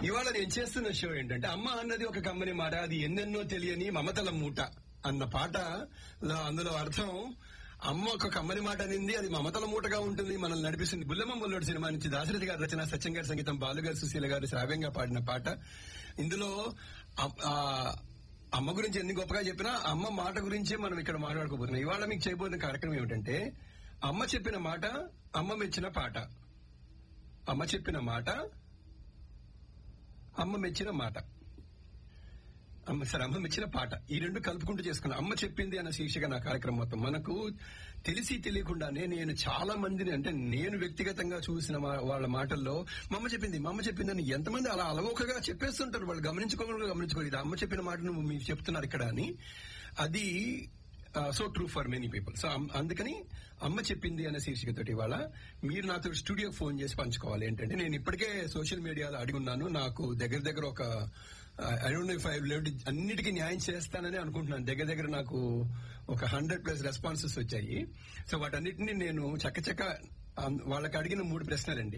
ఇవాళ నేను చేస్తున్న షో ఏంటంటే అమ్మ అన్నది ఒక కమ్మని మాట అది ఎన్నెన్నో తెలియని మమతల మూట అన్న పాట లో అందులో అర్థం అమ్మ ఒక కమ్మని మాట అనింది అది మమతల మూటగా ఉంటుంది మనల్ని నడిపిస్తుంది బుల్లమ్మ ముల్లోడు సినిమా నుంచి దాశరథి గారి రచన సత్యం గారి సంగీతం బాలుగారు సుశీల గారు శ్రావ్యంగా పాడిన పాట ఇందులో అమ్- ఆ అమ్మ గురించి ఎన్ని గొప్పగా చెప్పినా అమ్మ మాట గురించే మనం ఇక్కడ మాట్లాడుకోబోతున్నాం ఇవాళ మీకు చేయబోతున్న కార్యక్రమం ఏమిటంటే అమ్మ చెప్పిన మాట అమ్మ మెచ్చిన పాట అమ్మ చెప్పిన మాట అమ్మ మెచ్చిన మాట అమ్మ సరే అమ్మ మెచ్చిన పాట ఈ రెండు కలుపుకుంటూ చేసుకున్నాం అమ్మ చెప్పింది అన్న శీర్షిక నా కార్యక్రమం మొత్తం మనకు తెలిసి తెలియకుండానే నేను చాలా మందిని అంటే నేను వ్యక్తిగతంగా చూసిన మా- వాళ్ళ మాటల్లో మా అమ్మ చెప్పింది మా అమ్మ చెప్పింది అని ఎంతమంది అలా అలవోకగా చెప్పేస్తుంటారు వాళ్ళు గమనించుకోకుండా గమనించుకోరు ఇది అమ్మ చెప్పిన మాట నువ్వు మీరు చెప్తున్నారు ఇక్కడ అని అది so true for many people so అందుకని అమ్మ చెప్పింది అనే శీర్షికతోటి ఇవాళ మీరు నాతో స్టూడియో ఫోన్ చేసి పంచుకోవాలి ఏంటంటే నేను ఇప్పటికే సోషల్ మీడియాలో అడుగున్నాను నాకు దగ్గర దగ్గర ఒక I don't know if I అన్నిటికీ న్యాయం చేస్తానని అనుకుంటున్నాను దగ్గర దగ్గర నాకు ఒక హండ్రెడ్ ప్లస్ రెస్పాన్సెస్ వచ్చాయి సో వాటన్నిటిని నేను చక్కచక్క అం- వాళ్ళకి అడిగిన మూడు ప్రశ్నలండి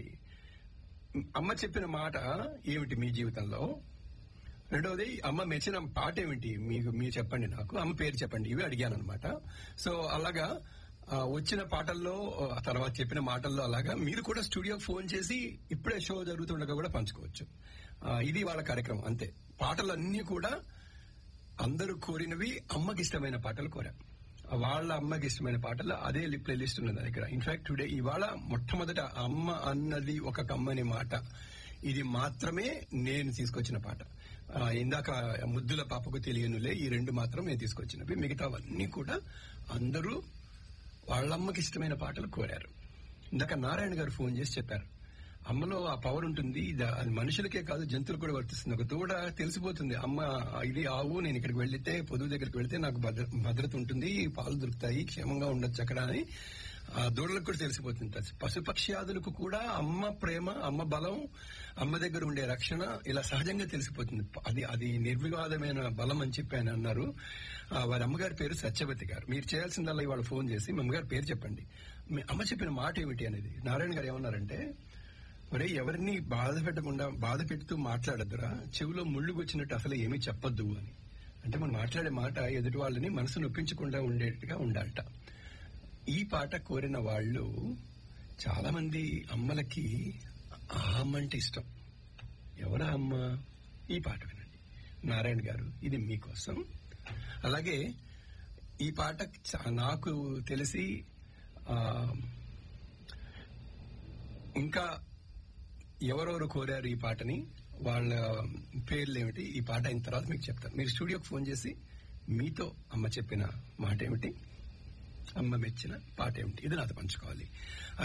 అమ్మ చెప్పిన మాట ఏమిటి మీ జీవితంలో రెండవది అమ్మ మెచ్చిన పాట ఏమిటి మీకు మీరు చెప్పండి నాకు అమ్మ పేరు చెప్పండి ఇవి అడిగాను అనమాట సో అలాగా ఆ, వచ్చిన పాటల్లో ఆ తర్వాత చెప్పిన మాటల్లో అలాగా మీరు కూడా స్టూడియోకి ఫోన్ చేసి ఇప్పుడే షో జరుగుతుండగా కూడా పంచుకోవచ్చు ఆ, ఇది వాళ్ళ కార్యక్రమం అంతే పాటలన్నీ కూడా అందరూ కోరినవి అమ్మకి ఇష్టమైన పాటలు కోరాం వాళ్ళ అమ్మకి ఇష్టమైన పాటలు అదే ప్లే లిస్ట్ ఉన్నది నా దగ్గర ఇన్ఫాక్ట్ టుడే ఇవాళ మొట్టమొదట అమ్మ అన్నది ఒక కమ్మని మాట ఇది మాత్రమే నేను తీసుకొచ్చిన పాట ఆ, ఇందాక ముద్దుల పాపకు తెలియనులే ఈ రెండు మాత్రం నేను తీసుకొచ్చినవి మిగతావన్నీ కూడా అందరూ వాళ్ళమ్మకి ఇష్టమైన పాటలు కోరారు ఇందాక నారాయణ గారు ఫోన్ చేసి చెప్పారు అమ్మలో ఆ పవర్ ఉంటుంది ఇది అది మనుషులకే కాదు జంతువులు కూడా వర్తిస్తుంది ఒక దూడ తెలిసిపోతుంది అమ్మ ఇది ఆవు నేను ఇక్కడికి వెళ్తే పొదువు దగ్గరికి వెళ్తే నాకు భద్ర- భద్రత ఉంటుంది పాలు దొరుకుతాయి క్షేమంగా ఉండొచ్చు అక్కడ అని ఆ దూడలకు కూడా తెలిసిపోతుంది పశుపక్ష్యాదులకు కూడా అమ్మ ప్రేమ అమ్మ బలం అమ్మ దగ్గర ఉండే రక్షణ ఇలా సహజంగా తెలిసిపోతుంది అది అది నిర్వివాదమైన బలం అని చెప్పి ఆయన అన్నారు ఆ, వారి అమ్మగారి పేరు సత్యవతి గారు మీరు చేయాల్సిందల్లా ఇవాళ ఫోన్ చేసి మీ అమ్మగారి పేరు చెప్పండి మీ అమ్మ చెప్పిన మాట ఏమిటి అనేది నారాయణ గారు ఏమన్నారంటే ఒరే ఎవరిని బాధ పెట్టకుండా బాధ పెడుతూ మాట్లాడద్దురా చెవిలో ముళ్ళు వచ్చినట్టు అసలు ఏమీ చెప్పొద్దు అని అంటే మనం మాట్లాడే మాట ఎదుటి వాళ్ళని మనసు నొప్పించకుండా ఉండేట్టుగా ఉండాలట ఈ పాట కోరిన వాళ్ళు చాలా మంది అమ్మలకి ఆ అమ్మ అంటే ఇష్టం ఎవరా అమ్మ ఈ పాట వినండి నారాయణ గారు ఇది మీకోసం అలాగే ఈ పాట చా- నాకు తెలిసి ఆ, ఇంకా ఎవరెవరు కోరారు ఈ పాటని వాళ్ళ పేర్లు ఏమిటి ఈ పాట అయిన తర్వాత మీకు చెప్తాను మీరు స్టూడియోకి ఫోన్ చేసి మీతో అమ్మ చెప్పిన మాట ఏమిటి అమ్మ మెచ్చిన పాట ఏమిటి ఇది నాతో పంచుకోవాలి ఆ